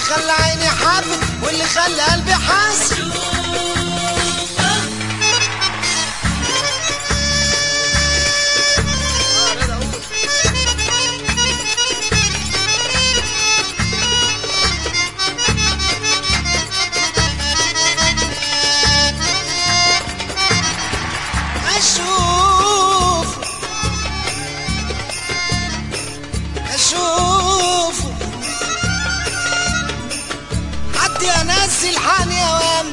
خلى عيني حبت واللي خلى قلبي حس اشوف اشوف حد يا ناس الحان يا وام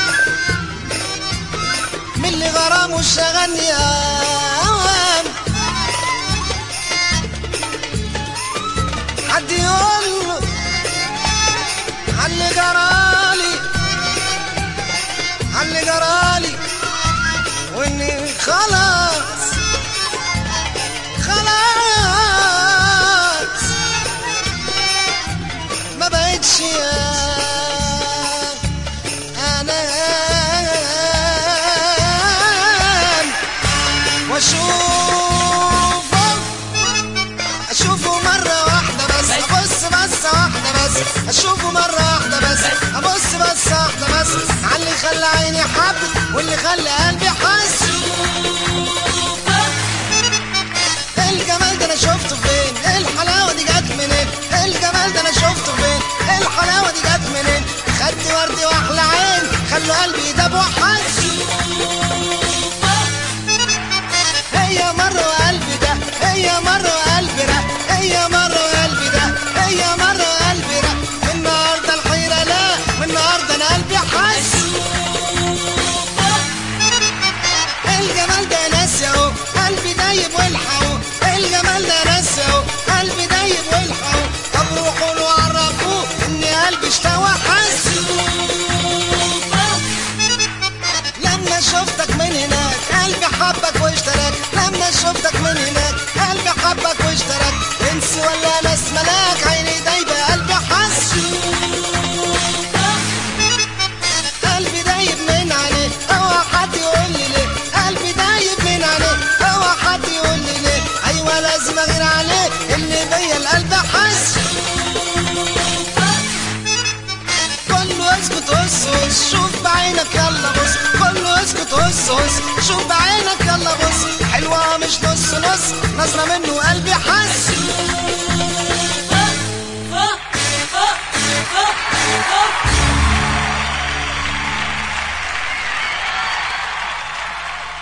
من اللي غرامه شغلني يا وام حد يقول له علي جرالي علي جرالي واني خلاص خلاص ما بقتش يا انا واشوفه اشوفه مرة واحدة بس ابص بس واحدة بس اشوفه مرة واحدة بس ابص بس واحدة بس على اللي خلى عيني حبت واللي خلى قلبي حس الجمال ده انا شفته فين الحلاوة دي جت منين الجمال ده انا شفته فين الحلاوة دي جت منين خدت وردي واحلى عين خلوا قلبي يدب وحس هي مرة وقلبي ده هي مرة وقلبي ده هي مرة وقلبي ده هي مرة وقلبي ده من النهاردة الحيرة لا من النهاردة انا قلبي حس الجمال ده ناس اهو قلبي دايب والحقوا الجمال ده ناس اهو قلبي دايب والحقوا طب روحوا له عرفوه ان قلبي اشتوى حس لما شفتك من هناك قلبي حبك واشترك لما شفتك من هناك قلبي حبك واشترك انس ولا ناس ملاك عيني دايبه قلبي حس قلبي دايب من عليه اوعى حد يقول لي ليه قلبي دايب من عليه اوعى حد يقول لي ليه ايوه لازم اغير عليه اللي بيا القلب حس كله اسكت هس هس شوف بعينك يلا بص كله اسكت هس هس شوف بعينك يلا بص حلوة مش نص نص نظرة منه قلبي حس